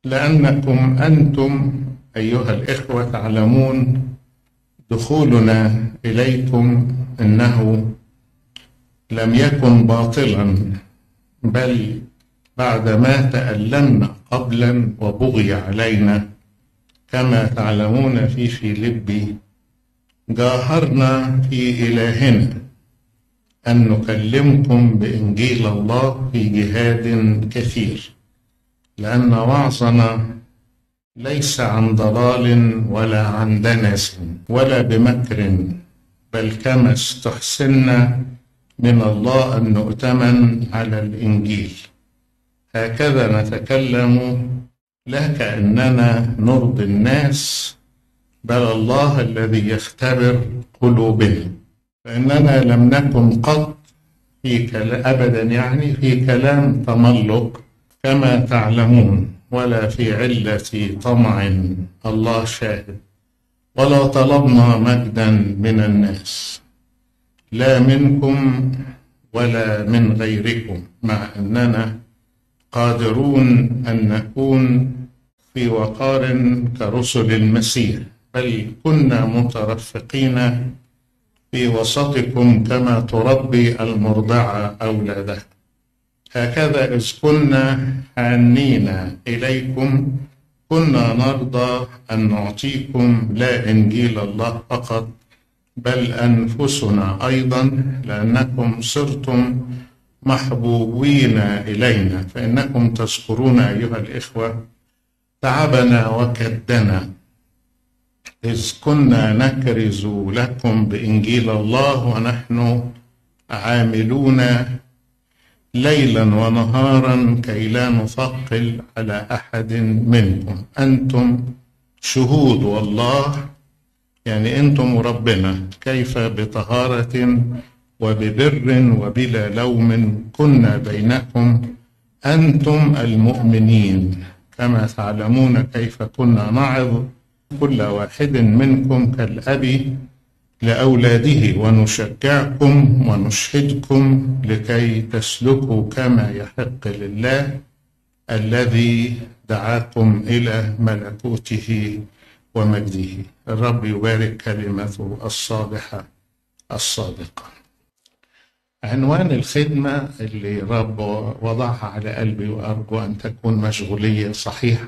لأنكم أنتم أيها الإخوة تعلمون دخولنا إليكم إنه لم يكن باطلا بل بعدما تألمنا قبلا وبغي علينا كما تعلمون في فيلبي جاهرنا في إلهنا أن نكلمكم بإنجيل الله في جهاد كثير لأن وعظنا ليس عن ضلال ولا عن دنس ولا بمكر بل كما استحسنا من الله أن نؤتمن على الإنجيل هكذا نتكلم لا كأننا نرضي الناس بل الله الذي يختبر قلوبنا فإننا لم نكن قط في كلام أبدا يعني في كلام تملق كما تعلمون ولا في علة طمع الله شاهد ولا طلبنا مجدا من الناس لا منكم ولا من غيركم مع أننا قادرون أن نكون في وقار كرسل المسيح بل كنا مترفقين في وسطكم كما تربي المرضعة أولادها هكذا إذ كنا حانين إليكم كنا نرضى أن نعطيكم لا إنجيل الله فقط بل أنفسنا أيضا لأنكم صرتم محبوبين إلينا فإنكم تذكرون أيها الإخوة تعبنا وكدنا إذ كنا نكرز لكم بإنجيل الله ونحن عاملون ليلا ونهارا كي لا نثقل على أحد منكم أنتم شهود والله يعني أنتم ربنا كيف بطهارة وببر وبلا لوم كنا بينكم أنتم المؤمنين كما تعلمون كيف كنا نعظ كل واحد منكم كالأب لأولاده ونشجعكم ونشهدكم لكي تسلكوا كما يحق لله الذي دعاكم إلى ملكوته ومجده الرب يبارك كلمته الصالحة الصادقة عنوان الخدمة اللي رب وضعها على قلبي وأرجو أن تكون مشغولية صحيحة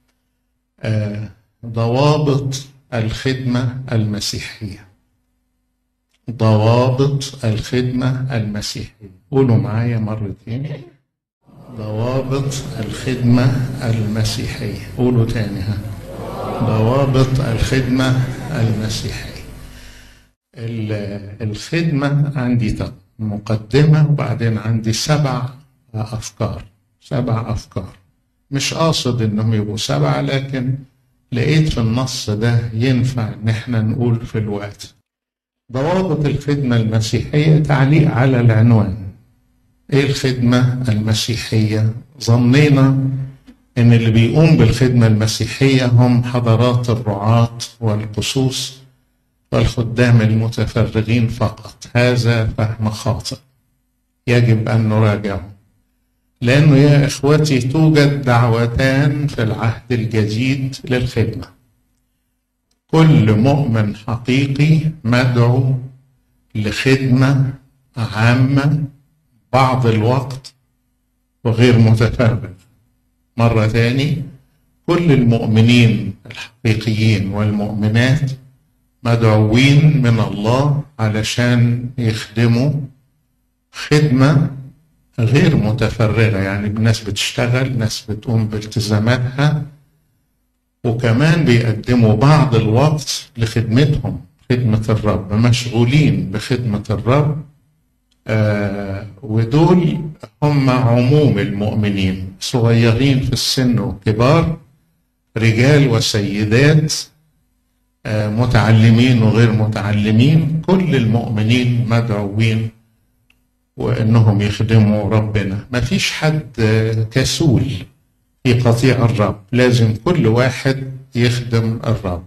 آه ضوابط الخدمة المسيحية ضوابط الخدمة المسيحية قولوا معايا مرتين ضوابط الخدمة المسيحية قولوا تاني ها ضوابط الخدمة المسيحية الخدمة عندي مقدمة وبعدين عندي سبع أفكار سبع أفكار مش قاصد إنهم يبقوا سبعة لكن لقيت في النص ده ينفع إن إحنا نقول في الوقت ضوابط الخدمة المسيحية تعليق على العنوان إيه الخدمة المسيحية؟ ظنينا إن اللي بيقوم بالخدمة المسيحية هم حضرات الرعاة والقصوص والخدام المتفرغين فقط هذا فهم خاطئ يجب أن نراجعه لأنه يا إخوتي توجد دعوتان في العهد الجديد للخدمة كل مؤمن حقيقي مدعو لخدمة عامة بعض الوقت وغير متفرغ مرة تاني كل المؤمنين الحقيقيين والمؤمنات مدعوين من الله علشان يخدموا خدمة غير متفرغة يعني ناس بتشتغل ناس بتقوم بالتزاماتها وكمان بيقدموا بعض الوقت لخدمتهم خدمة الرب مشغولين بخدمة الرب آه ودول هم عموم المؤمنين صغيرين في السن وكبار رجال وسيدات آه متعلمين وغير متعلمين كل المؤمنين مدعوين وانهم يخدموا ربنا ما فيش حد كسول في قطيع الرب لازم كل واحد يخدم الرب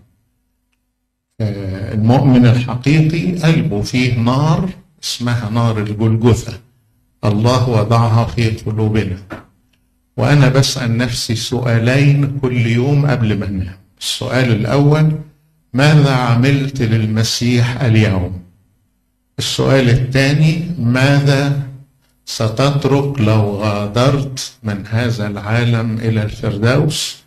المؤمن الحقيقي قلبه فيه نار اسمها نار الجلجثة الله وضعها في قلوبنا وأنا بسأل نفسي سؤالين كل يوم قبل ما أنام السؤال الأول ماذا عملت للمسيح اليوم السؤال الثاني ماذا ستترك لو غادرت من هذا العالم إلى الفردوس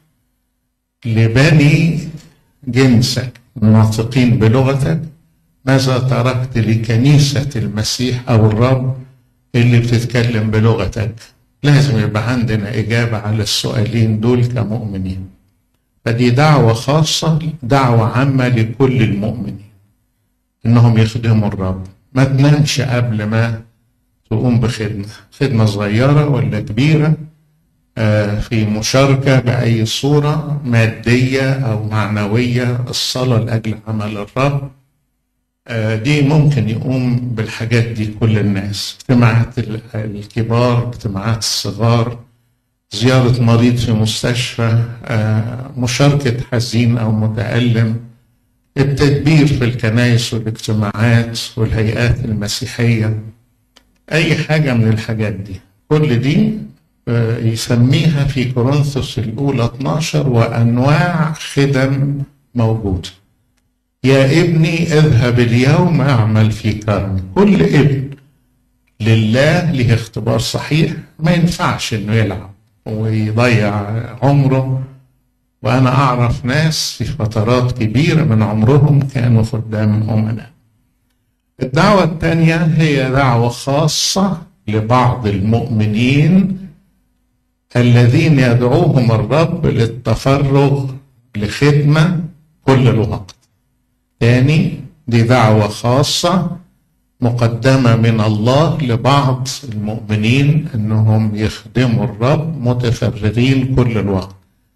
لبني جنسك الناطقين بلغتك ماذا تركت لكنيسة المسيح أو الرب اللي بتتكلم بلغتك لازم يبقى عندنا إجابة على السؤالين دول كمؤمنين فدي دعوة خاصة دعوة عامة لكل المؤمنين إنهم يخدموا الرب ما تنامش قبل ما تقوم بخدمة خدمة صغيرة ولا كبيرة في مشاركة بأي صورة مادية أو معنوية الصلاة لأجل عمل الرب دي ممكن يقوم بالحاجات دي كل الناس اجتماعات الكبار اجتماعات الصغار زيارة مريض في مستشفى مشاركة حزين أو متألم التدبير في الكنائس والاجتماعات والهيئات المسيحية أي حاجة من الحاجات دي كل دي يسميها في كورنثوس الأولى 12 وأنواع خدم موجودة يا ابني اذهب اليوم اعمل في كرمي كل ابن لله له اختبار صحيح ما ينفعش انه يلعب ويضيع عمره وانا اعرف ناس في فترات كبيره من عمرهم كانوا خدام امناء الدعوه الثانيه هي دعوه خاصه لبعض المؤمنين الذين يدعوهم الرب للتفرغ لخدمه كل الوقت تاني دي دعوة خاصة مقدمة من الله لبعض المؤمنين انهم يخدموا الرب متفرغين كل الوقت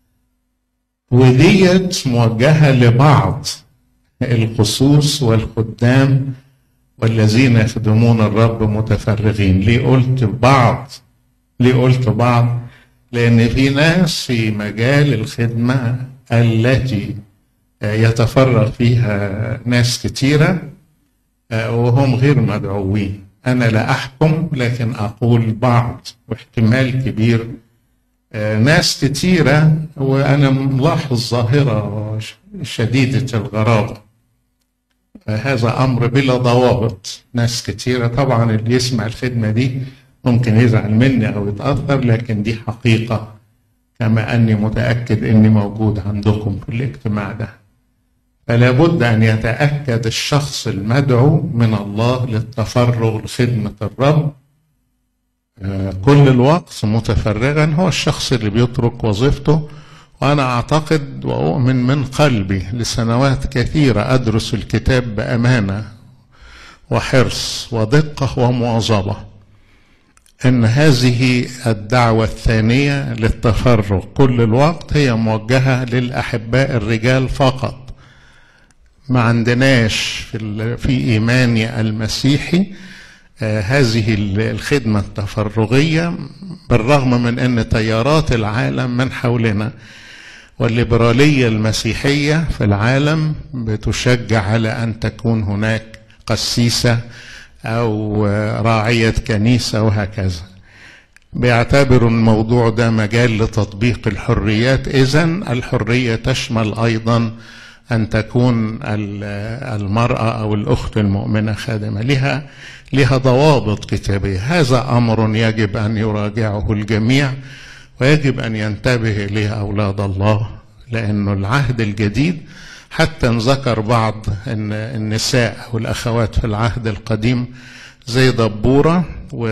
وديت موجهة لبعض الخصوص والخدام والذين يخدمون الرب متفرغين ليه قلت بعض ليه قلت بعض لان في ناس في مجال الخدمة التي يتفرغ فيها ناس كتيرة وهم غير مدعوين أنا لا أحكم لكن أقول بعض واحتمال كبير ناس كتيرة وأنا ملاحظ ظاهرة شديدة الغرابة هذا أمر بلا ضوابط ناس كتيرة طبعا اللي يسمع الخدمة دي ممكن يزعل مني أو يتأثر لكن دي حقيقة كما أني متأكد أني موجود عندكم في الاجتماع ده فلا بد أن يتأكد الشخص المدعو من الله للتفرغ لخدمة الرب كل الوقت متفرغا هو الشخص اللي بيترك وظيفته وأنا أعتقد وأؤمن من قلبي لسنوات كثيرة أدرس الكتاب بأمانة وحرص ودقة ومواظبة ان هذه الدعوه الثانيه للتفرغ كل الوقت هي موجهه للاحباء الرجال فقط ما عندناش في, في ايماني المسيحي آه هذه الخدمه التفرغيه بالرغم من ان تيارات العالم من حولنا والليبراليه المسيحيه في العالم بتشجع على ان تكون هناك قسيسه أو راعية كنيسة وهكذا بيعتبروا الموضوع ده مجال لتطبيق الحريات إذا الحرية تشمل أيضا أن تكون المرأة أو الأخت المؤمنة خادمة لها لها ضوابط كتابية هذا أمر يجب أن يراجعه الجميع ويجب أن ينتبه إليه أولاد الله لأنه العهد الجديد حتى ذكر بعض ان النساء والأخوات في العهد القديم زي دبورة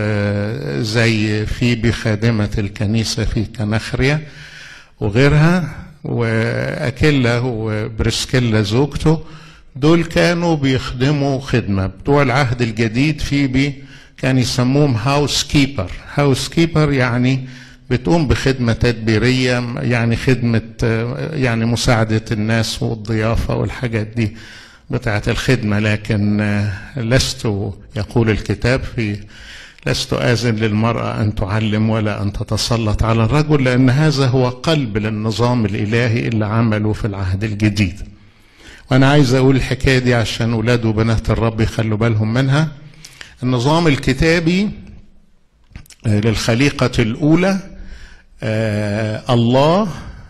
وزي فيبي خادمة الكنيسة في كنخريا وغيرها وأكيلا وبرسكيلا زوجته دول كانوا بيخدموا خدمة بتوع العهد الجديد فيبي كان يسموهم هاوس كيبر هاوس كيبر يعني بتقوم بخدمة تدبيرية يعني خدمة يعني مساعدة الناس والضيافة والحاجات دي بتاعة الخدمة لكن لست يقول الكتاب في لست آذن للمرأة أن تعلم ولا أن تتسلط على الرجل لأن هذا هو قلب للنظام الإلهي اللي عمله في العهد الجديد وأنا عايز أقول الحكاية دي عشان أولاد وبنات الرب يخلوا بالهم منها النظام الكتابي للخليقة الأولى آه الله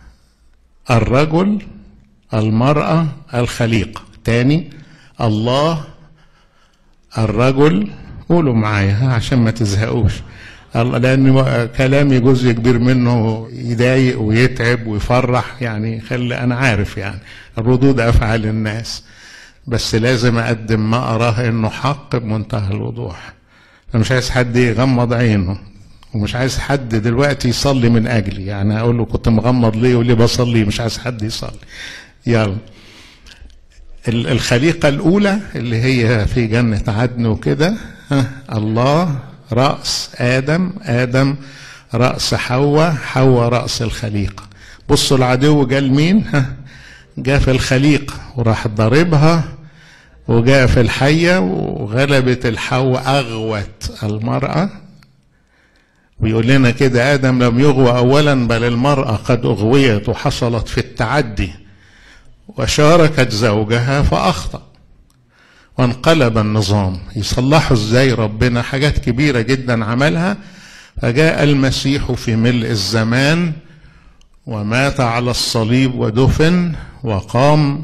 الرجل المرأة الخليقة تاني الله الرجل قولوا معايا عشان ما تزهقوش لان كلامي جزء كبير منه يضايق ويتعب ويفرح يعني خلي انا عارف يعني ردود افعال الناس بس لازم اقدم ما اراه انه حق بمنتهى الوضوح انا مش عايز حد يغمض عينه ومش عايز حد دلوقتي يصلي من اجلي يعني اقول له كنت مغمض ليه وليه بصلي مش عايز حد يصلي يلا الخليقه الاولى اللي هي في جنه عدن وكده الله راس ادم ادم راس حواء حواء راس الخليقه بصوا العدو جال مين جاء في الخليقه وراح ضاربها وجاء في الحيه وغلبت الحواء اغوت المراه ويقول لنا كده ادم لم يغوى اولا بل المراه قد اغويت وحصلت في التعدي وشاركت زوجها فاخطا وانقلب النظام يصلحوا ازاي ربنا حاجات كبيره جدا عملها فجاء المسيح في ملء الزمان ومات على الصليب ودفن وقام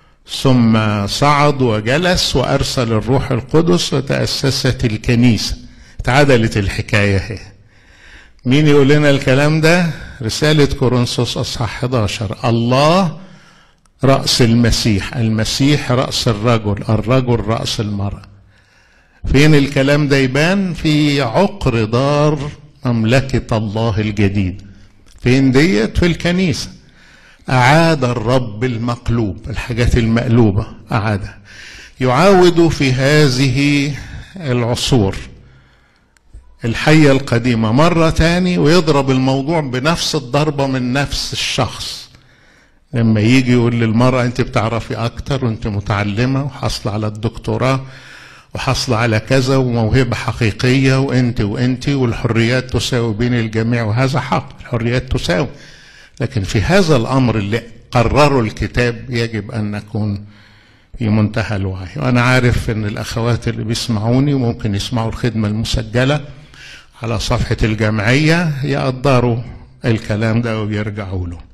ثم صعد وجلس وارسل الروح القدس وتاسست الكنيسه اتعدلت الحكايه هي مين يقول لنا الكلام ده رساله كورنثوس اصحاح 11 الله راس المسيح المسيح راس الرجل الرجل راس المراه فين الكلام ده يبان في عقر دار مملكه الله الجديد فين ديت في الكنيسه أعاد الرب المقلوب الحاجات المقلوبة أعادها يعاود في هذه العصور الحية القديمة مرة تاني ويضرب الموضوع بنفس الضربة من نفس الشخص لما يجي يقول للمرأة أنت بتعرفي أكتر وأنت متعلمة وحاصلة على الدكتوراه وحاصلة على كذا وموهبة حقيقية وأنت وأنت والحريات تساوي بين الجميع وهذا حق الحريات تساوي لكن في هذا الامر اللي قرره الكتاب يجب ان نكون في منتهى الوعي وانا عارف ان الاخوات اللي بيسمعوني ممكن يسمعوا الخدمه المسجله على صفحه الجمعيه يقدروا الكلام ده ويرجعوا له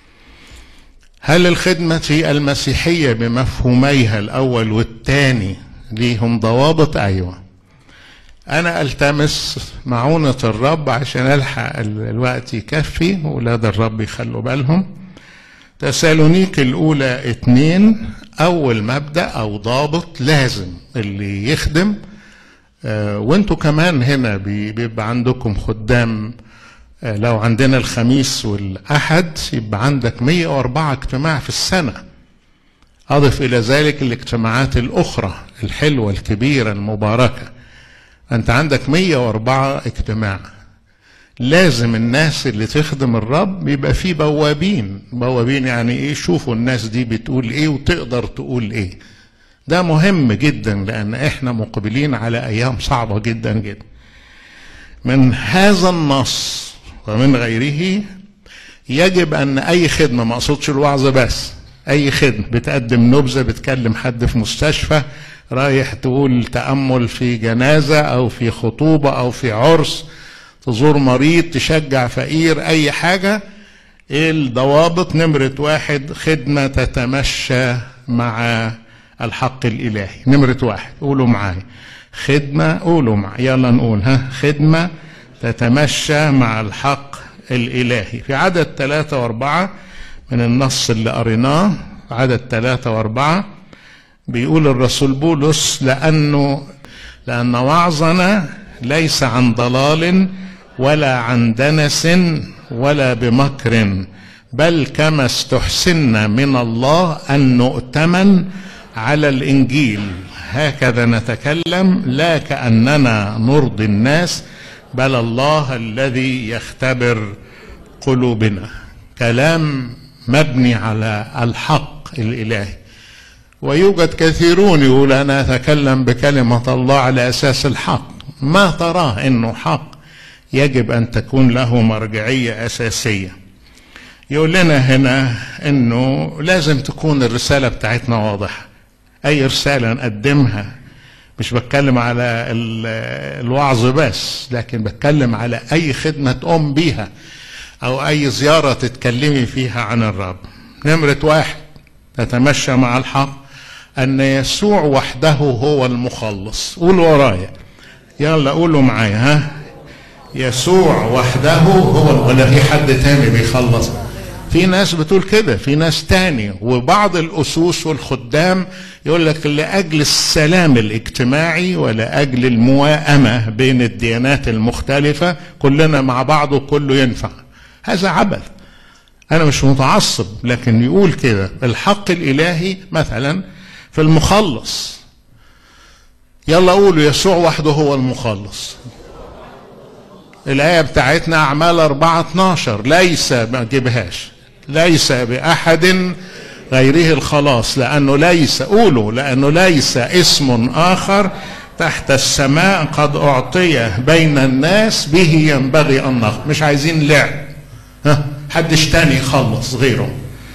هل الخدمة في المسيحية بمفهوميها الأول والثاني ليهم ضوابط؟ أيوة. أنا ألتمس معونة الرب عشان ألحق الوقت يكفي وولاد الرب يخلوا بالهم تسالونيك الأولى اتنين أول مبدأ أو ضابط لازم اللي يخدم آه وانتوا كمان هنا بيبقى عندكم خدام آه لو عندنا الخميس والأحد يبقى عندك 104 اجتماع في السنة أضف إلى ذلك الاجتماعات الأخرى الحلوة الكبيرة المباركة أنت عندك 104 اجتماع لازم الناس اللي تخدم الرب يبقى في بوابين بوابين يعني ايه شوفوا الناس دي بتقول ايه وتقدر تقول ايه ده مهم جدا لان احنا مقبلين على ايام صعبة جدا جدا من هذا النص ومن غيره يجب ان اي خدمة ما اقصدش الوعظة بس اي خدمة بتقدم نبذة بتكلم حد في مستشفى رايح تقول تأمل في جنازة أو في خطوبة أو في عرس تزور مريض تشجع فقير أي حاجة إيه الضوابط نمرة واحد خدمة تتمشى مع الحق الإلهي نمرة واحد قولوا معايا خدمة قولوا معايا يلا نقول ها خدمة تتمشى مع الحق الإلهي في عدد ثلاثة وأربعة من النص اللي قريناه عدد ثلاثة وأربعة بيقول الرسول بولس لأنه لأن وعظنا ليس عن ضلال ولا عن دنس ولا بمكر بل كما استحسنا من الله أن نؤتمن على الإنجيل هكذا نتكلم لا كأننا نرضي الناس بل الله الذي يختبر قلوبنا كلام مبني على الحق الإلهي ويوجد كثيرون يقول انا اتكلم بكلمه الله على اساس الحق ما تراه انه حق يجب ان تكون له مرجعيه اساسيه يقول لنا هنا انه لازم تكون الرساله بتاعتنا واضحه اي رساله نقدمها مش بتكلم على الوعظ بس لكن بتكلم على اي خدمه تقوم بيها او اي زيارة تتكلمي فيها عن الرب نمرة واحد تتمشى مع الحق ان يسوع وحده هو المخلص قولوا ورايا يلا قولوا معايا ها يسوع وحده هو ولا في حد تاني بيخلص في ناس بتقول كده في ناس تاني وبعض الأسوس والخدام يقول لك لأجل السلام الاجتماعي ولأجل المواءمة بين الديانات المختلفة كلنا مع بعض وكله ينفع هذا عبث أنا مش متعصب لكن يقول كده الحق الإلهي مثلا في المخلص يلا قولوا يسوع وحده هو المخلص الآية بتاعتنا أعمال 4 12 ليس ما تجيبهاش ليس بأحد غيره الخلاص لأنه ليس قولوا لأنه ليس اسم آخر تحت السماء قد أعطي بين الناس به ينبغي أن نخ مش عايزين لعب ها حدش تاني يخلص غيره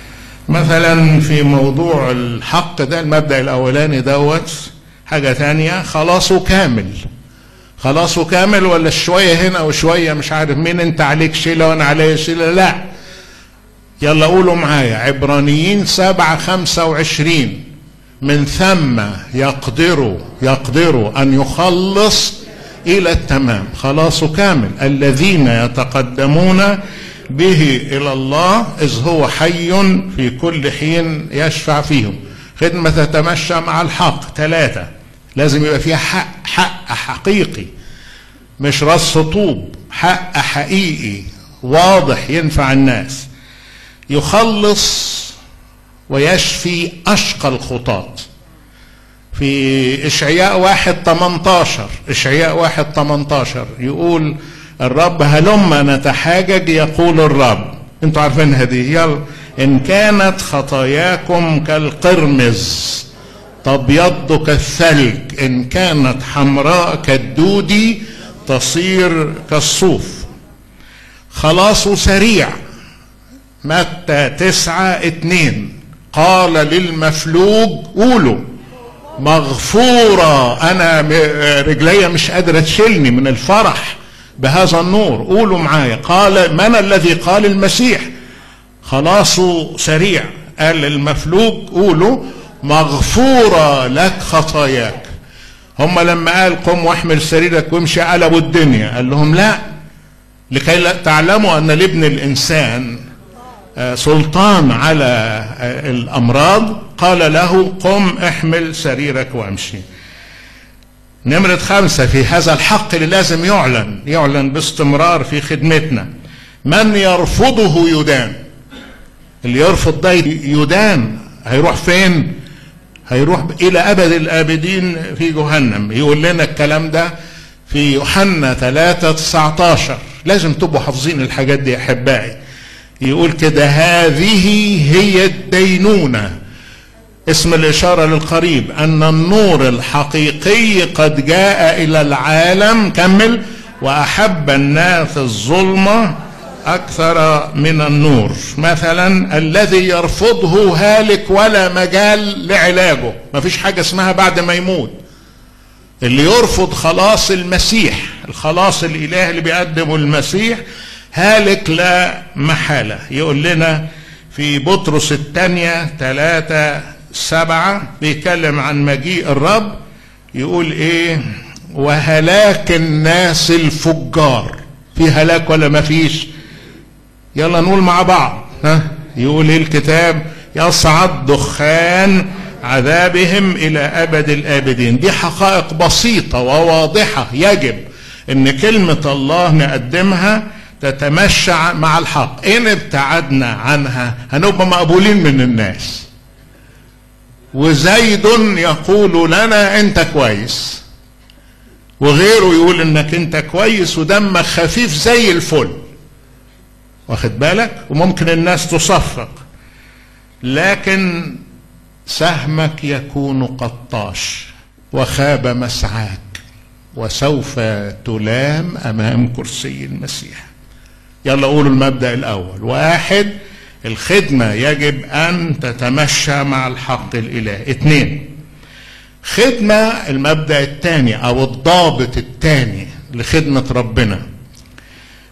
مثلا في موضوع الحق ده المبدأ الأولاني دوت حاجة تانية خلاصه كامل خلاصه كامل ولا شوية هنا وشوية مش عارف مين انت عليك شيلة وانا عليا شيلة لا يلا قولوا معايا عبرانيين سبعة خمسة وعشرين من ثم يقدر يقدر أن يخلص إلى التمام خلاص كامل الذين يتقدمون به إلى الله إذ هو حي في كل حين يشفع فيهم خدمة تتمشى مع الحق ثلاثة لازم يبقى فيها حق حق حقيقي مش رص طوب حق حقيقي واضح ينفع الناس يخلص ويشفي أشقى الخطاة في إشعياء واحد 18 إشعياء واحد 18 يقول الرب هلما نتحاجج يقول الرب انتوا عارفين هذه يلا إن كانت خطاياكم كالقرمز تبيض كالثلج إن كانت حمراء كالدودي تصير كالصوف خلاصه سريع متى تسعة اتنين قال للمفلوج قولوا مغفورة أنا رجلي مش قادرة تشيلني من الفرح بهذا النور قولوا معايا قال من الذي قال المسيح خلاصه سريع قال للمفلوج قولوا مغفورة لك خطاياك هم لما قال قم واحمل سريرك وامشي قلبوا الدنيا قال لهم لا لكي لا تعلموا أن لابن الإنسان سلطان على الأمراض قال له قم احمل سريرك وامشي نمرة خمسة في هذا الحق اللي لازم يعلن يعلن باستمرار في خدمتنا من يرفضه يدان اللي يرفض ده يدان هيروح فين هيروح إلى أبد الآبدين في جهنم يقول لنا الكلام ده في يوحنا 3 19 لازم تبقوا حافظين الحاجات دي أحبائي يقول كده هذه هي الدينونة اسم الإشارة للقريب أن النور الحقيقي قد جاء إلى العالم كمل وأحب الناس الظلمة أكثر من النور مثلا الذي يرفضه هالك ولا مجال لعلاجه ما فيش حاجة اسمها بعد ما يموت اللي يرفض خلاص المسيح الخلاص الإله اللي بيقدمه المسيح هالك لا محالة يقول لنا في بطرس الثانية ثلاثة سبعة بيتكلم عن مجيء الرب يقول ايه وهلاك الناس الفجار في هلاك ولا ما فيش يلا نقول مع بعض ها يقول ايه الكتاب يصعد دخان عذابهم الى ابد الابدين دي حقائق بسيطة وواضحة يجب ان كلمة الله نقدمها تتمشى مع الحق ان ابتعدنا عنها هنبقى مقبولين من الناس وزيد يقول لنا انت كويس وغيره يقول انك انت كويس ودمك خفيف زي الفل واخد بالك وممكن الناس تصفق لكن سهمك يكون قطاش وخاب مسعاك وسوف تلام امام كرسي المسيح يلا قولوا المبدا الاول واحد الخدمه يجب ان تتمشى مع الحق الالهي اثنين خدمه المبدا الثاني او الضابط الثاني لخدمه ربنا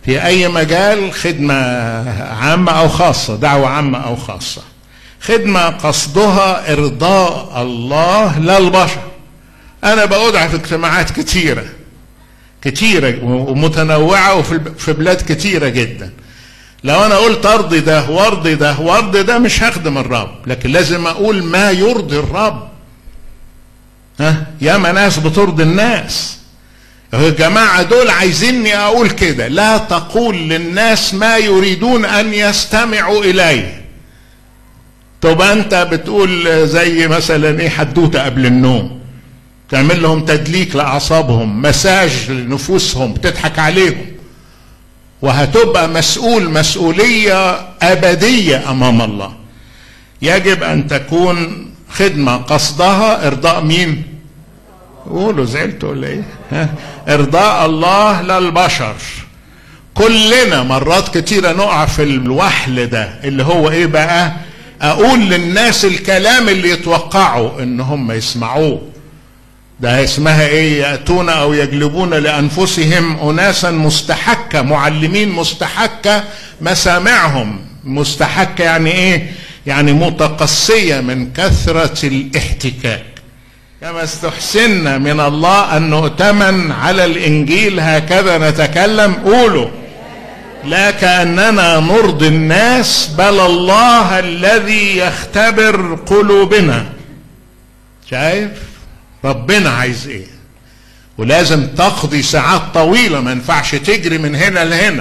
في أي مجال خدمة عامة أو خاصة دعوة عامة أو خاصة خدمة قصدها إرضاء الله لا البشر أنا بأدعى في اجتماعات كتيرة كتيرة ومتنوعة وفي في بلاد كتيرة جدا لو أنا قلت أرضي ده وأرضي ده وأرضي ده مش هخدم الرب لكن لازم أقول ما يرضي الرب ها ياما ناس بترضي الناس الجماعة دول عايزيني أقول كده لا تقول للناس ما يريدون أن يستمعوا إليه طب أنت بتقول زي مثلا إيه حدوتة قبل النوم تعمل لهم تدليك لأعصابهم مساج لنفوسهم تضحك عليهم وهتبقى مسؤول مسؤولية أبدية أمام الله يجب أن تكون خدمة قصدها إرضاء مين؟ قولوا زعلتوا ولا ايه ها؟ ارضاء الله للبشر كلنا مرات كتيرة نقع في الوحل ده اللي هو ايه بقى اقول للناس الكلام اللي يتوقعوا ان هم يسمعوه ده اسمها ايه ياتون او يجلبون لانفسهم اناسا مستحكه معلمين مستحكه مسامعهم مستحكه يعني ايه يعني متقصيه من كثره الاحتكاك كما استحسنا من الله ان نؤتمن على الانجيل هكذا نتكلم قولوا لا كاننا نرضي الناس بل الله الذي يختبر قلوبنا شايف ربنا عايز ايه ولازم تقضي ساعات طويله ما ينفعش تجري من هنا لهنا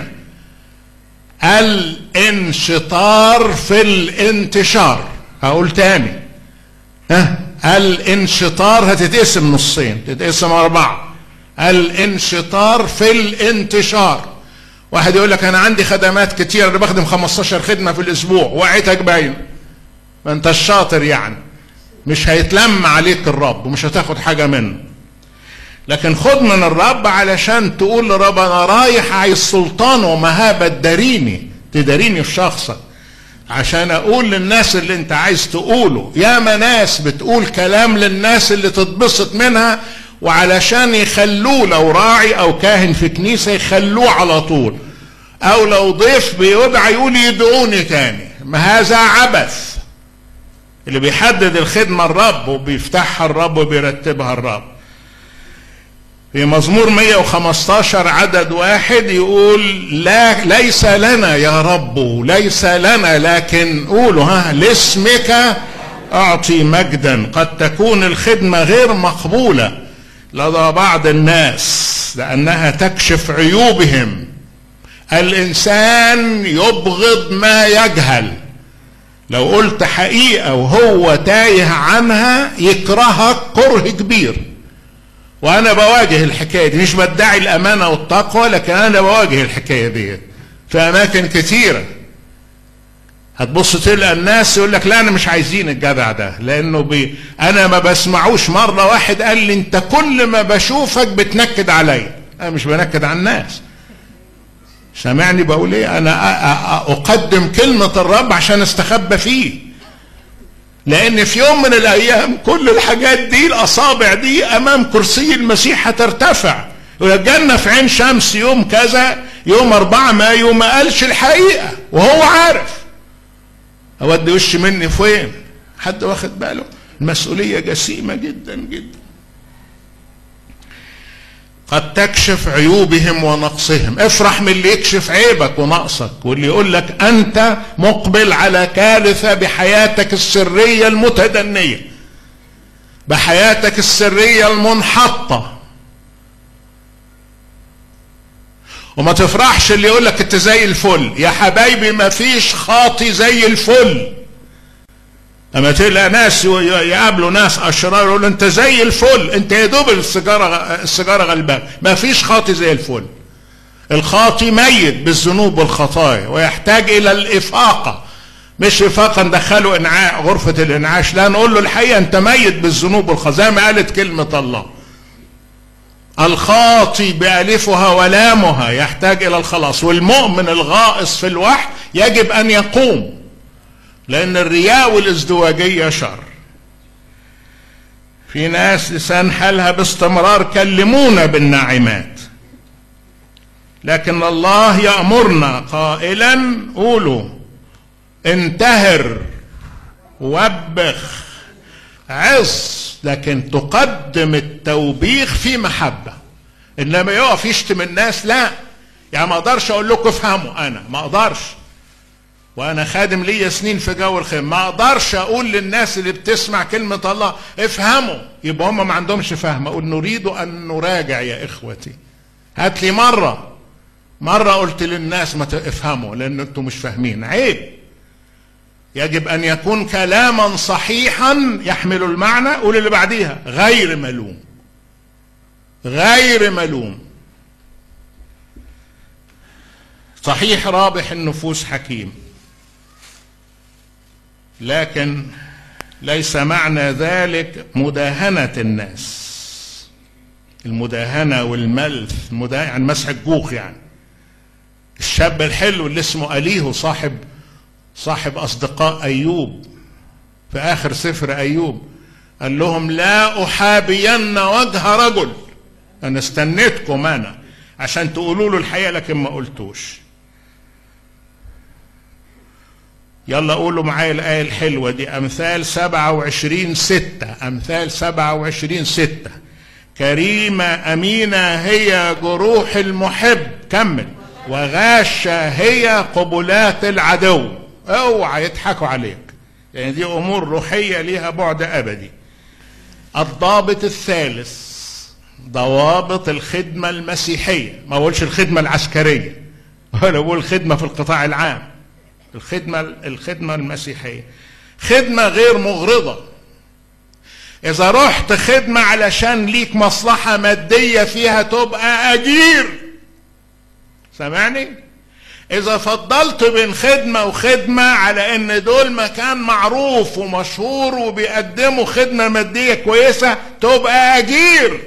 الانشطار في الانتشار هقول تاني ها الانشطار هتتقسم نصين تتقسم أربعة الانشطار في الانتشار واحد يقول لك أنا عندي خدمات كتير أنا بخدم 15 خدمة في الأسبوع وقعتك باين ما أنت الشاطر يعني مش هيتلم عليك الرب ومش هتاخد حاجة منه لكن خد من الرب علشان تقول لرب أنا رايح عايز سلطان ومهابة تداريني تداريني في شخصك عشان اقول للناس اللي انت عايز تقوله ياما ناس بتقول كلام للناس اللي تتبسط منها وعلشان يخلوه لو راعي او كاهن في كنيسه يخلوه على طول او لو ضيف بيدعى يقول يدعوني تاني ما هذا عبث اللي بيحدد الخدمه الرب وبيفتحها الرب وبيرتبها الرب في مزمور 115 عدد واحد يقول لا ليس لنا يا رب ليس لنا لكن قولوا ها لاسمك اعطي مجدا قد تكون الخدمه غير مقبوله لدى بعض الناس لانها تكشف عيوبهم الانسان يبغض ما يجهل لو قلت حقيقه وهو تايه عنها يكرهك كره كبير وانا بواجه الحكايه دي مش بدعي الامانه والتقوى لكن انا بواجه الحكايه دي في اماكن كتيره هتبص تلقى الناس يقول لك لا انا مش عايزين الجدع ده لانه بي انا ما بسمعوش مره واحد قال لي انت كل ما بشوفك بتنكد عليا انا مش بنكد على الناس سامعني بقول ايه انا اقدم كلمه الرب عشان استخبى فيه لان في يوم من الايام كل الحاجات دي الاصابع دي امام كرسي المسيح هترتفع الجنة في عين شمس يوم كذا يوم أربعة مايو ما قالش الحقيقة وهو عارف أودي وش مني فين حد واخد باله المسؤولية جسيمة جدا جدا قد تكشف عيوبهم ونقصهم افرح من اللي يكشف عيبك ونقصك واللي يقول لك انت مقبل على كارثة بحياتك السرية المتدنية بحياتك السرية المنحطة وما تفرحش اللي يقول لك انت زي الفل يا حبايبي ما فيش خاطي زي الفل اما تلاقي ناس يقابلوا ناس اشرار يقولوا انت زي الفل انت يا دوب السيجاره السيجاره غلبان ما فيش خاطي زي الفل الخاطي ميت بالذنوب والخطايا ويحتاج الى الافاقه مش افاقه ندخله انعاء غرفه الانعاش لا نقول له الحقيقه انت ميت بالذنوب والخطايا زي ما قالت كلمه الله الخاطي بألفها ولامها يحتاج إلى الخلاص والمؤمن الغائص في الوحي يجب أن يقوم لأن الرياء والازدواجية شر في ناس لسان حالها باستمرار كلمونا بالناعمات لكن الله يأمرنا قائلا قولوا انتهر وبخ عظ لكن تقدم التوبيخ في محبة إنما يقف يشتم الناس لا يعني ما اقدرش اقول لكم افهموا انا ما اقدرش وانا خادم ليا سنين في جو الخير ما اقدرش اقول للناس اللي بتسمع كلمة الله افهموا يبقى هم ما عندهمش فهم اقول نريد ان نراجع يا اخوتي هات لي مرة مرة قلت للناس ما تفهموا لان انتم مش فاهمين عيب يجب ان يكون كلاما صحيحا يحمل المعنى قول اللي بعديها غير ملوم غير ملوم صحيح رابح النفوس حكيم لكن ليس معنى ذلك مداهنة الناس المداهنة والملف المدا... يعني مسح الجوخ يعني الشاب الحلو اللي اسمه أليه صاحب صاحب أصدقاء أيوب في آخر سفر أيوب قال لهم لا أحابين وجه رجل أنا استنيتكم أنا عشان تقولوا له الحقيقة لكن ما قلتوش يلا قولوا معايا الآية الحلوة دي أمثال سبعة وعشرين ستة أمثال سبعة وعشرين ستة كريمة أمينة هي جروح المحب كمل وغاشة هي قبلات العدو اوعى يضحكوا عليك يعني دي أمور روحية ليها بعد أبدي الضابط الثالث ضوابط الخدمة المسيحية ما أقولش الخدمة العسكرية ولا أقول الخدمة في القطاع العام الخدمة الخدمة المسيحية خدمة غير مغرضة إذا رحت خدمة علشان ليك مصلحة مادية فيها تبقى أجير سامعني؟ إذا فضلت بين خدمة وخدمة على إن دول مكان معروف ومشهور وبيقدموا خدمة مادية كويسة تبقى أجير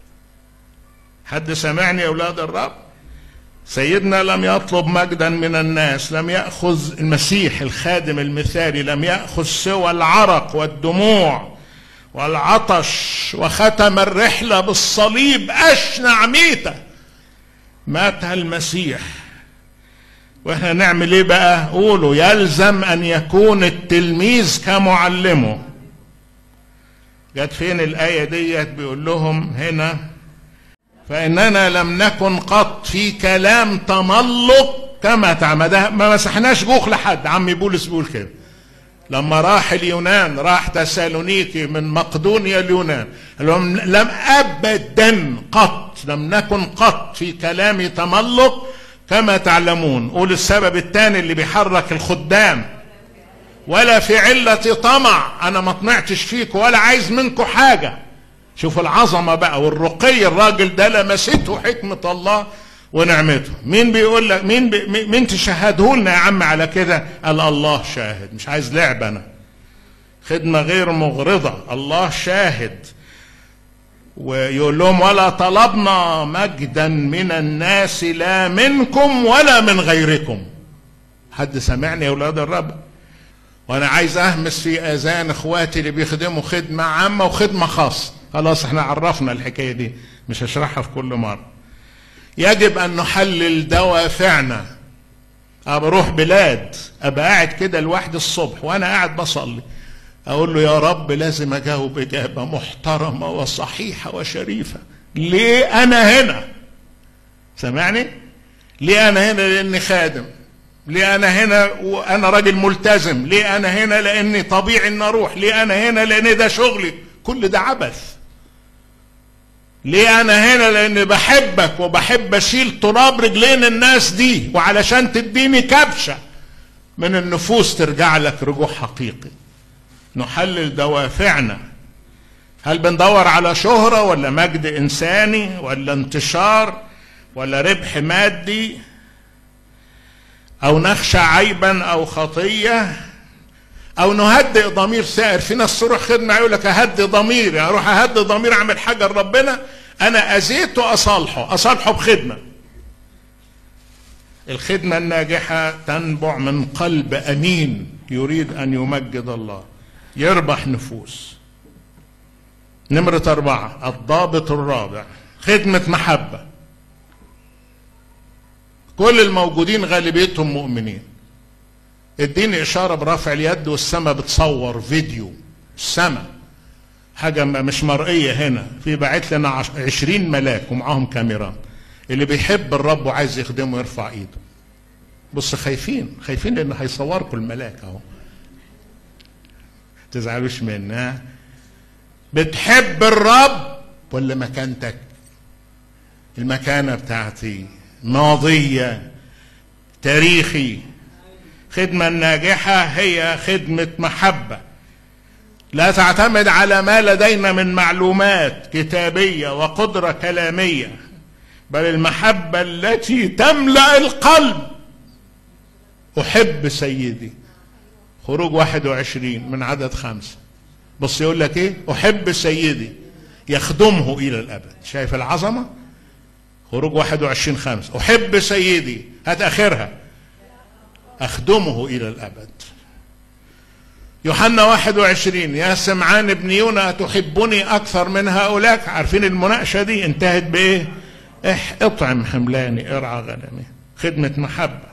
حد سامعني يا أولاد الرب؟ سيدنا لم يطلب مجدا من الناس لم ياخذ المسيح الخادم المثالي لم ياخذ سوى العرق والدموع والعطش وختم الرحله بالصليب اشنع ميته مات المسيح واحنا نعمل ايه بقى قولوا يلزم ان يكون التلميذ كمعلمه جت فين الايه ديت بيقول لهم هنا فإننا لم نكن قط في كلام تملق كما تعمد ما مسحناش جوخ لحد عمي بولس بيقول كده لما راح اليونان راح تسالونيكي من مقدونيا اليونان لهم لم ابدا قط لم نكن قط في كلام تملق كما تعلمون قول السبب الثاني اللي بيحرك الخدام ولا في علة طمع انا ما طمعتش فيكم ولا عايز منكم حاجه شوف العظمة بقى والرقي الراجل ده لمسته حكمة الله ونعمته مين بيقول لك مين بي مين تشهده لنا يا عم على كده قال الله شاهد مش عايز لعب انا خدمة غير مغرضة الله شاهد ويقول لهم ولا طلبنا مجدا من الناس لا منكم ولا من غيركم حد سمعني يا اولاد الرب وانا عايز اهمس في اذان اخواتي اللي بيخدموا خدمه عامه وخدمه خاصه خلاص احنا عرفنا الحكايه دي مش هشرحها في كل مره يجب ان نحلل دوافعنا ابقى اروح بلاد ابقى قاعد كده لوحدي الصبح وانا قاعد بصلي اقول له يا رب لازم اجاوب اجابه محترمه وصحيحه وشريفه ليه انا هنا سامعني ليه انا هنا لاني خادم ليه انا هنا وانا راجل ملتزم ليه انا هنا لاني طبيعي ان اروح ليه انا هنا لان ده شغلي كل ده عبث ليه انا هنا لان بحبك وبحب اشيل تراب رجلين الناس دي وعلشان تديني كبشه من النفوس ترجع لك رجوع حقيقي نحلل دوافعنا هل بندور على شهرة ولا مجد إنساني ولا انتشار ولا ربح مادي أو نخشى عيبا أو خطية أو نهدئ ضمير سائر في ناس تروح خدمة يقول لك أهدي ضميري أروح أهدي ضمير أعمل حاجة لربنا أنا أذيته أصالحه أصالحه بخدمة الخدمة الناجحة تنبع من قلب أمين يريد أن يمجد الله يربح نفوس نمرة أربعة الضابط الرابع خدمة محبة كل الموجودين غالبيتهم مؤمنين اديني اشاره برفع اليد والسماء بتصور فيديو السماء حاجه مش مرئيه هنا في باعت لنا عشرين ملاك ومعاهم كاميرات اللي بيحب الرب وعايز يخدمه يرفع ايده بص خايفين خايفين لان هيصوركم الملاك اهو تزعلوش منها بتحب الرب ولا مكانتك المكانة بتاعتي ماضية تاريخي خدمة الناجحة هي خدمة محبة لا تعتمد على ما لدينا من معلومات كتابية وقدرة كلامية بل المحبة التي تملأ القلب أحب سيدي خروج 21 من عدد خمسة بص يقول لك ايه أحب سيدي يخدمه إلى الأبد شايف العظمة خروج 21 خمسة أحب سيدي هات آخرها أخدمه إلى الأبد يوحنا 21 يا سمعان ابن يونا تحبني أكثر من هؤلاء عارفين المناقشة دي انتهت بإيه اح اطعم حملاني ارعى غنمي خدمة محبة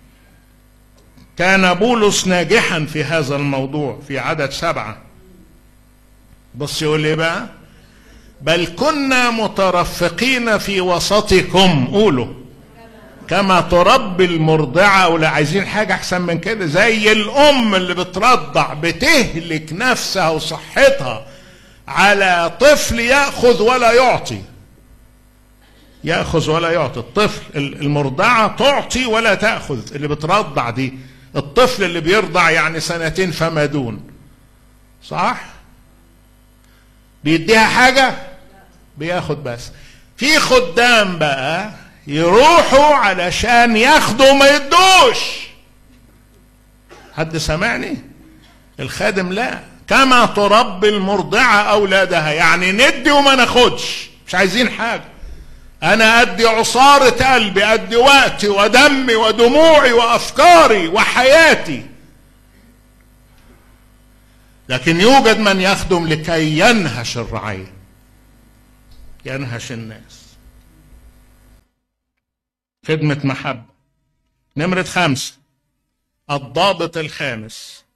كان بولس ناجحا في هذا الموضوع في عدد سبعة بص يقول ايه بقى بل كنا مترفقين في وسطكم قولوا كما تربي المرضعة ولا عايزين حاجة أحسن من كده زي الأم اللي بترضع بتهلك نفسها وصحتها على طفل يأخذ ولا يعطي يأخذ ولا يعطي الطفل المرضعة تعطي ولا تأخذ اللي بترضع دي الطفل اللي بيرضع يعني سنتين فما دون صح بيديها حاجة بياخد بس في خدام بقى يروحوا علشان ياخدوا ما يدوش حد سمعني الخادم لا كما تربي المرضعة أولادها يعني ندي وما ناخدش مش عايزين حاجة أنا أدي عصارة قلبي أدي وقتي ودمي ودموعي وأفكاري وحياتي لكن يوجد من يخدم لكي ينهش الرعية ينهش الناس خدمة محبة نمرة خمسة الضابط الخامس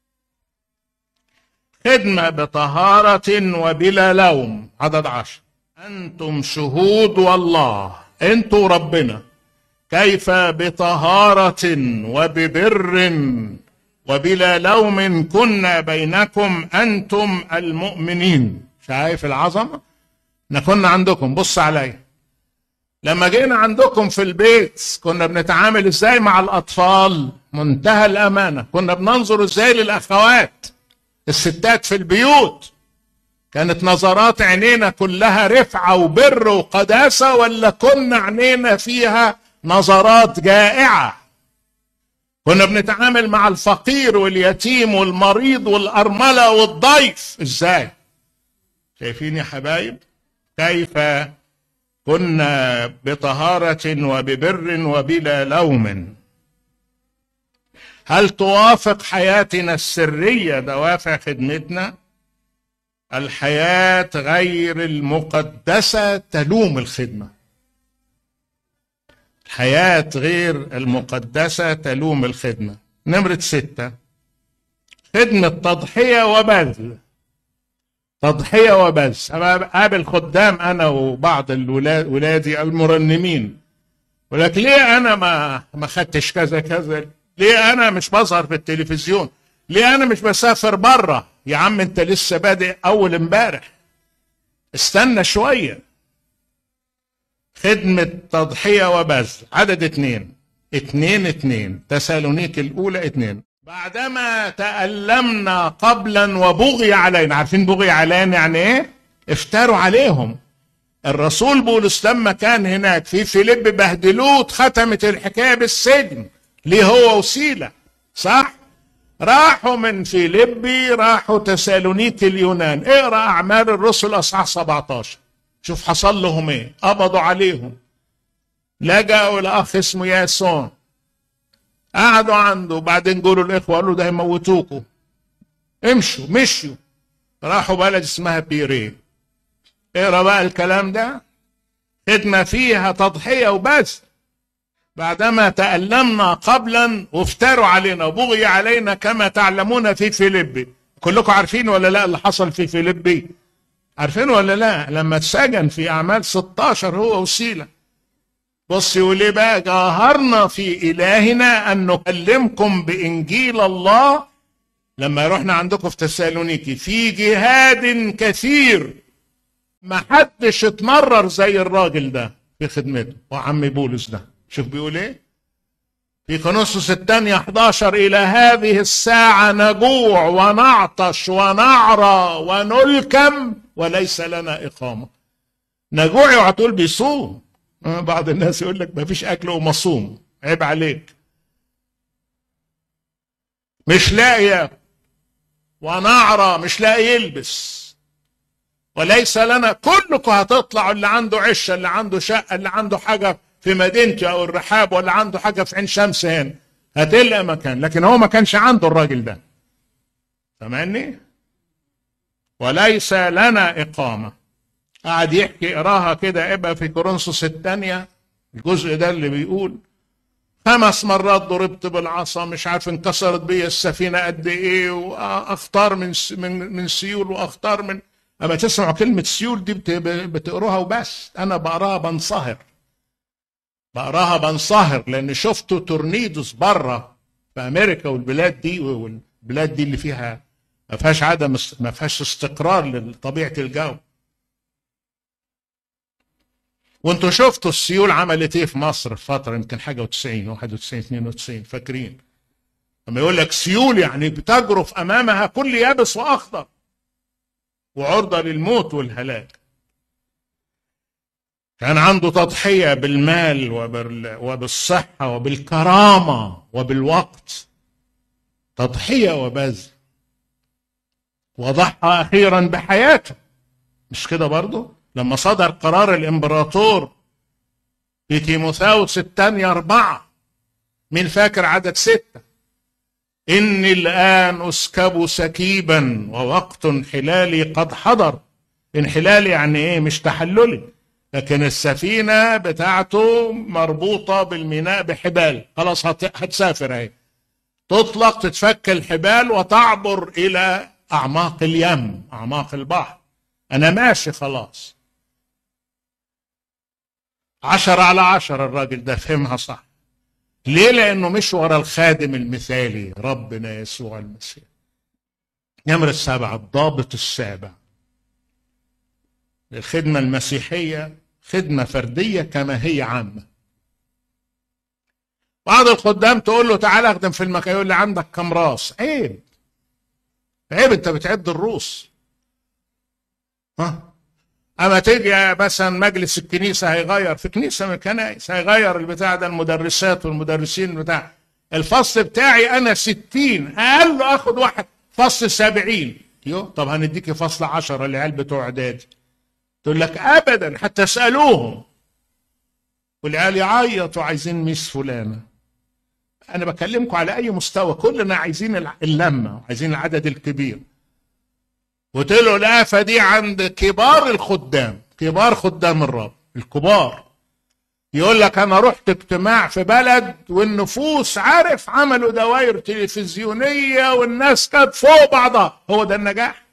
خدمة بطهارة وبلا لوم عدد عشر أنتم شهود والله أنتوا ربنا كيف بطهارة وببر وبلا لوم كنا بينكم أنتم المؤمنين شايف العظمة احنا كنا عندكم بص عليا لما جينا عندكم في البيت كنا بنتعامل ازاي مع الأطفال منتهى الأمانة كنا بننظر ازاي للأخوات الستات في البيوت كانت نظرات عينينا كلها رفعة وبر وقداسة ولا كنا عينينا فيها نظرات جائعة كنا بنتعامل مع الفقير واليتيم والمريض والأرملة والضيف ازاي شايفين يا حبايب كيف كنا بطهارة وببر وبلا لوم هل توافق حياتنا السرية دوافع خدمتنا الحياة غير المقدسة تلوم الخدمة الحياة غير المقدسة تلوم الخدمة نمرة ستة خدمة تضحية وبذل تضحية وبذل أنا قابل خدام أنا وبعض الولاد ولادي المرنمين ولك ليه أنا ما ما خدتش كذا كذا ليه أنا مش بظهر في التلفزيون ليه أنا مش بسافر بره يا عم أنت لسه بادئ أول امبارح استنى شوية خدمة تضحية وبذل عدد اتنين اتنين اتنين تسالونيك الأولى اتنين بعدما تألمنا قبلا وبغي علينا عارفين بغي علينا يعني ايه افتروا عليهم الرسول بولس لما كان هناك في فيليب بهدلوه اتختمت الحكايه بالسجن ليه هو وسيله صح راحوا من فيليبي راحوا تسالونيك اليونان اقرا اعمال الرسل اصحاح 17 شوف حصل لهم ايه قبضوا عليهم لجأوا لاخ اسمه ياسون قعدوا عنده بعدين جولوا الاخوه قالوا ده هيموتوكوا امشوا مشوا راحوا بلد اسمها بيري اقرا بقى الكلام ده خدمه فيها تضحيه وبس بعدما تألمنا قبلا وافتروا علينا وبغي علينا كما تعلمون في فيليبي كلكم عارفين ولا لا اللي حصل في فيليبي عارفين ولا لا لما اتسجن في أعمال 16 هو وسيلة بص يقول ايه بقى جاهرنا في إلهنا أن نكلمكم بإنجيل الله لما رحنا عندكم في تسالونيكي في جهاد كثير ما حدش اتمرر زي الراجل ده في خدمته وعم بولس ده شوف بيقول ايه في كونسوس الثانية 11 إلى هذه الساعة نجوع ونعطش ونعرى ونلكم وليس لنا إقامة نجوع اوعى تقول بيصوم بعض الناس يقول لك ما فيش أكل ومصوم عيب عليك مش لاقي ياكل ونعرى مش لاقي يلبس وليس لنا كلكم هتطلعوا اللي عنده عشه اللي عنده شقه اللي عنده حاجه في مدينتي او الرحاب ولا عنده حاجه في عين شمس هنا هتلقى مكان لكن هو ما كانش عنده الراجل ده فاهمني وليس لنا اقامه قعد يحكي اقراها كده ابقى في كورنثوس الثانيه الجزء ده اللي بيقول خمس مرات ضربت بالعصا مش عارف انكسرت بيا السفينه قد ايه واختار من من من سيول واختار من اما تسمعوا كلمه سيول دي بتقروها وبس انا بقراها بنصهر بقراها بنصهر لان شفتوا تورنيدوس بره في امريكا والبلاد دي والبلاد دي اللي فيها ما فيهاش عدم ما فيهاش استقرار لطبيعه الجو وانتوا شفتوا السيول عملت ايه في مصر في فتره يمكن حاجه و90 91 92 فاكرين لما يقول لك سيول يعني بتجرف امامها كل يابس واخضر وعرضه للموت والهلاك كان عنده تضحيه بالمال وبالصحه وبالكرامه وبالوقت تضحيه وبذل وضحى اخيرا بحياته مش كده برضه لما صدر قرار الامبراطور في تيموثاوس الثانية أربعة مين فاكر عدد ستة إني الآن أسكب سكيبا ووقت انحلالي قد حضر انحلالي يعني إيه مش تحللي لكن السفينة بتاعته مربوطة بالميناء بحبال خلاص هتسافر اهي تطلق تتفك الحبال وتعبر إلى أعماق اليم أعماق البحر أنا ماشي خلاص عشرة على عشرة الراجل ده فهمها صح ليه لأنه مش ورا الخادم المثالي ربنا يسوع المسيح نمرة السابعة الضابط السابع الخدمة المسيحية خدمة فردية كما هي عامة بعض الخدام تقول له تعالى اخدم في المكان يقول لي عندك كم راس عيب عيب انت بتعد الروس ها اما تيجي مثلا مجلس الكنيسه هيغير في كنيسه من الكنائس هيغير البتاع ده المدرسات والمدرسين بتاع الفصل بتاعي انا ستين اقل اخد واحد فصل سبعين يو طب هنديكي فصل عشرة العيال بتوع اعدادي تقول لك ابدا حتى اسالوهم والعيال يعيطوا عايزين ميس فلانه انا بكلمكم على اي مستوى كلنا عايزين اللمه عايزين العدد الكبير قلت له الآفة دي عند كبار الخدام كبار خدام الرب الكبار يقول لك أنا رحت اجتماع في بلد والنفوس عارف عملوا دوائر تلفزيونية والناس كانت فوق بعضها هو ده النجاح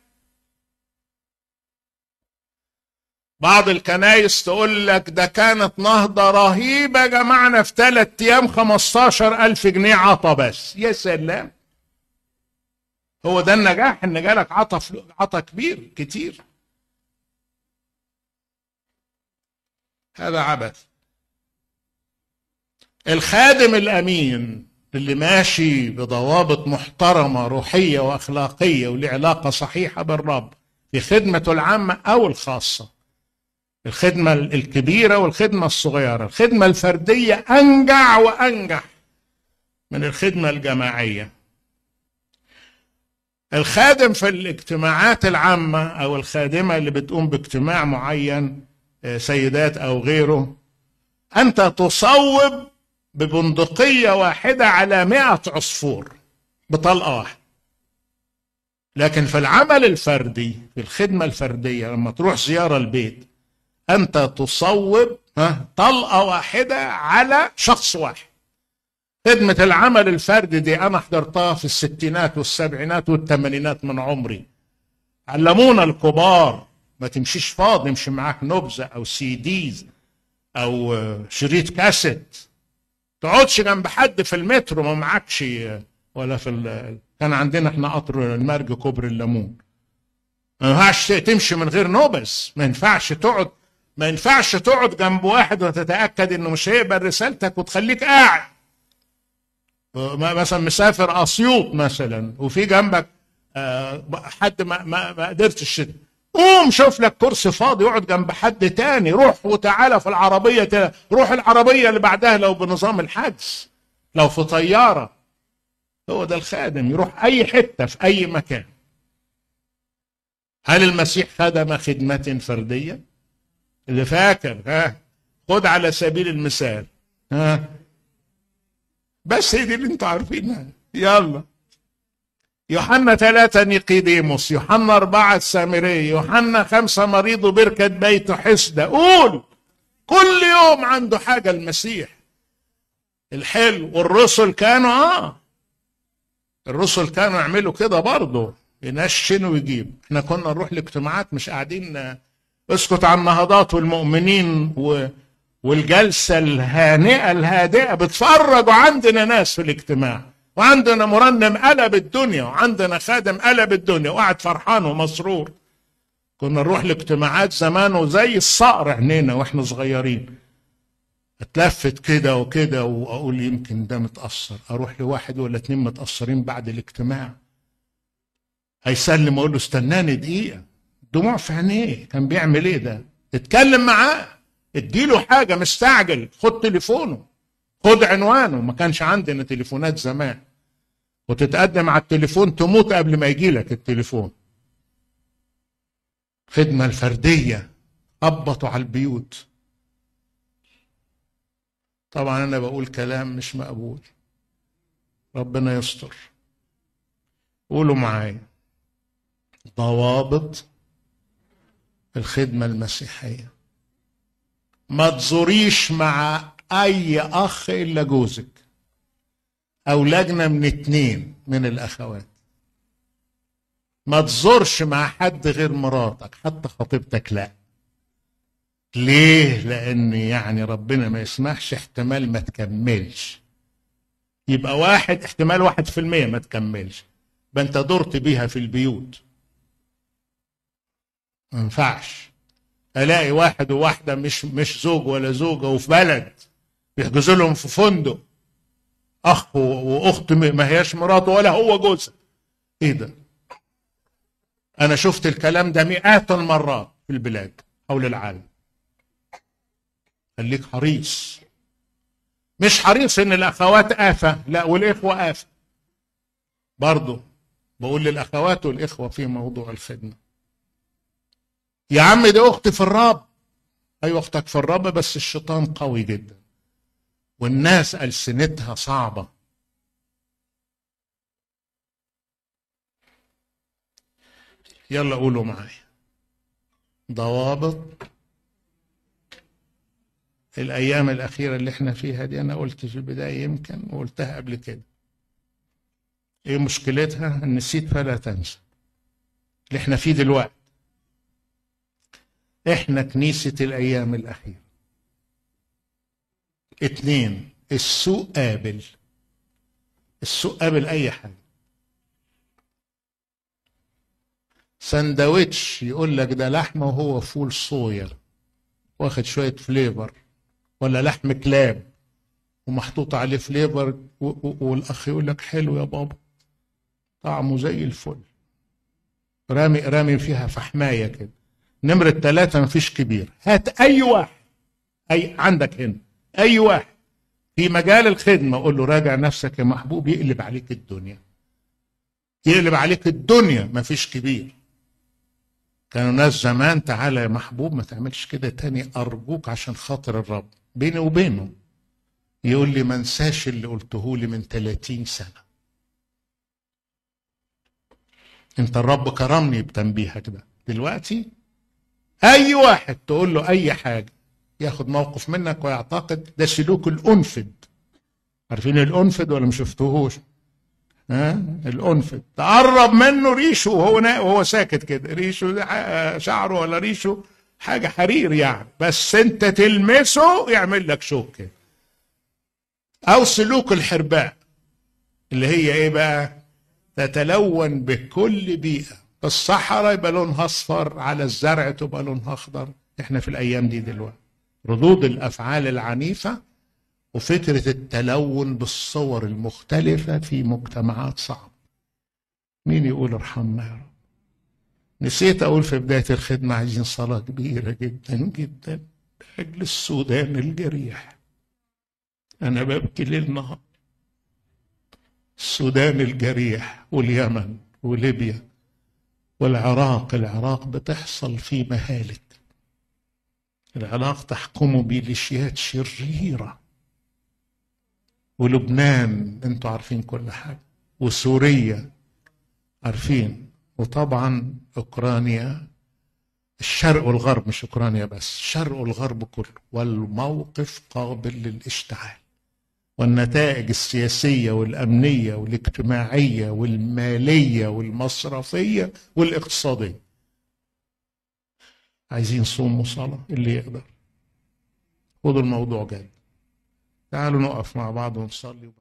بعض الكنايس تقول لك ده كانت نهضة رهيبة جمعنا في ثلاث أيام 15 ألف جنيه عطا بس يا سلام هو ده النجاح ان جالك عطا عطا كبير كتير هذا عبث الخادم الامين اللي ماشي بضوابط محترمه روحيه واخلاقيه ولعلاقه صحيحه بالرب في خدمته العامه او الخاصه الخدمه الكبيره والخدمه الصغيره الخدمه الفرديه انجع وانجح من الخدمه الجماعيه الخادم في الاجتماعات العامة أو الخادمة اللي بتقوم باجتماع معين سيدات أو غيره أنت تصوب ببندقية واحدة على مئة عصفور بطلقة واحدة لكن في العمل الفردي في الخدمة الفردية لما تروح زيارة البيت أنت تصوب ها طلقه واحده على شخص واحد خدمة العمل الفردي دي أنا حضرتها في الستينات والسبعينات والثمانينات من عمري علمونا الكبار ما تمشيش فاضي امشي معاك نبذة أو سي ديز أو شريط كاسيت تقعدش جنب حد في المترو ما معكش ولا في ال... كان عندنا احنا قطر المرج كوبري الليمون ما ينفعش تمشي من غير نوبس ما ينفعش تقعد ما ينفعش تقعد جنب واحد وتتاكد انه مش هيقبل رسالتك وتخليك قاعد مثلا مسافر اسيوط مثلا وفي جنبك حد ما ما, ما قدرتش قوم شوف لك كرسي فاضي اقعد جنب حد تاني روح وتعالى في العربيه تاني. روح العربيه اللي بعدها لو بنظام الحجز لو في طياره هو ده الخادم يروح اي حته في اي مكان هل المسيح خدم خدمة فردية؟ اللي فاكر ها خد على سبيل المثال ها بس هي دي اللي انتوا عارفينها يلا يوحنا ثلاثة نيقيديموس يوحنا أربعة السامرية يوحنا خمسة مريض بركة بيت حسدة قول كل يوم عنده حاجة المسيح الحلو والرسل كانوا اه الرسل كانوا يعملوا كده برضه ينشن ويجيب احنا كنا نروح لاجتماعات مش قاعدين اسكت عن النهضات والمؤمنين و... والجلسة الهانئة الهادئة بتفرجوا عندنا ناس في الاجتماع وعندنا مرنم قلب الدنيا وعندنا خادم قلب الدنيا وقاعد فرحان ومسرور كنا نروح لاجتماعات زمان وزي الصقر عينينا واحنا صغيرين اتلفت كده وكده واقول يمكن ده متاثر اروح لواحد ولا اتنين متاثرين بعد الاجتماع هيسلم اقول له استناني دقيقه دموع في عينيه كان بيعمل ايه ده اتكلم معاه اديله حاجه مستعجل خد تليفونه خد عنوانه ما كانش عندنا تليفونات زمان وتتقدم على التليفون تموت قبل ما يجي لك التليفون خدمة الفردية خبطوا على البيوت طبعا أنا بقول كلام مش مقبول ربنا يستر قولوا معايا ضوابط الخدمة المسيحية ما تزوريش مع أي أخ إلا جوزك أو لجنة من اتنين من الأخوات ما تزورش مع حد غير مراتك حتى خطيبتك لا ليه لان يعني ربنا ما يسمحش احتمال ما تكملش يبقى واحد احتمال واحد في المية ما تكملش يبقى انت دورت بيها في البيوت ما ينفعش الاقي واحد وواحدة مش مش زوج ولا زوجة وفي بلد بيحجزوا لهم في فندق اخ واخت ما هياش مراته ولا هو جوزها ايه ده أنا شفت الكلام ده مئات المرات في البلاد حول العالم خليك حريص مش حريص إن الأخوات آفة لا والإخوة آفة برضه بقول للأخوات والإخوة في موضوع الخدمة يا عم دي أختي في الرب أيوة أختك في الرب بس الشيطان قوي جدا والناس ألسنتها صعبة يلا قولوا معايا ضوابط الأيام الأخيرة اللي احنا فيها دي أنا قلت في البداية يمكن وقلتها قبل كده إيه مشكلتها؟ نسيت فلا تنسى اللي احنا فيه دلوقتي احنا كنيسة الأيام الأخيرة اتنين السوق قابل السوق قابل أي حاجة سندوتش يقول لك ده لحمه وهو فول صويا واخد شويه فليفر ولا لحم كلاب ومحطوط عليه فليفر والاخ يقول لك حلو يا بابا طعمه زي الفل رامي رامي فيها فحمايه كده نمرة ثلاثة مفيش كبير هات أي واحد أي عندك هنا أي واحد في مجال الخدمة قول له راجع نفسك يا محبوب يقلب عليك الدنيا يقلب عليك الدنيا مفيش كبير كانوا ناس زمان تعالى يا محبوب ما تعملش كده تاني أرجوك عشان خاطر الرب بيني وبينه يقول لي ما انساش اللي قلته لي من 30 سنة انت الرب كرمني بتنبيهك ده دلوقتي اي واحد تقول له اي حاجة ياخد موقف منك ويعتقد ده سلوك الأنفد عارفين الأنفد ولا ما شفتوهوش ها الأنفد تقرب منه ريشه وهو نا... وهو ساكت كده ريشه شعره ولا ريشه حاجة حرير يعني بس انت تلمسه يعمل لك شوك كده أو سلوك الحرباء اللي هي ايه بقى تتلون بكل بيئة الصحراء يبقى لونها اصفر على الزرع تبقى لونها اخضر احنا في الايام دي دلوقتي ردود الافعال العنيفه وفكره التلون بالصور المختلفه في مجتمعات صعبه مين يقول ارحمنا يا رب نسيت اقول في بدايه الخدمه عايزين صلاه كبيره جدا جدا لاجل السودان الجريح انا ببكي ليل نهار السودان الجريح واليمن وليبيا والعراق العراق بتحصل في مهالك العراق تحكمه ميليشيات شريرة ولبنان انتوا عارفين كل حاجة وسوريا عارفين وطبعا اوكرانيا الشرق والغرب مش اوكرانيا بس الشرق والغرب كله والموقف قابل للاشتعال والنتائج السياسية والأمنية والاجتماعية والمالية والمصرفية والاقتصادية عايزين صوم وصلاة اللي يقدر خدوا الموضوع جد تعالوا نقف مع بعض ونصلي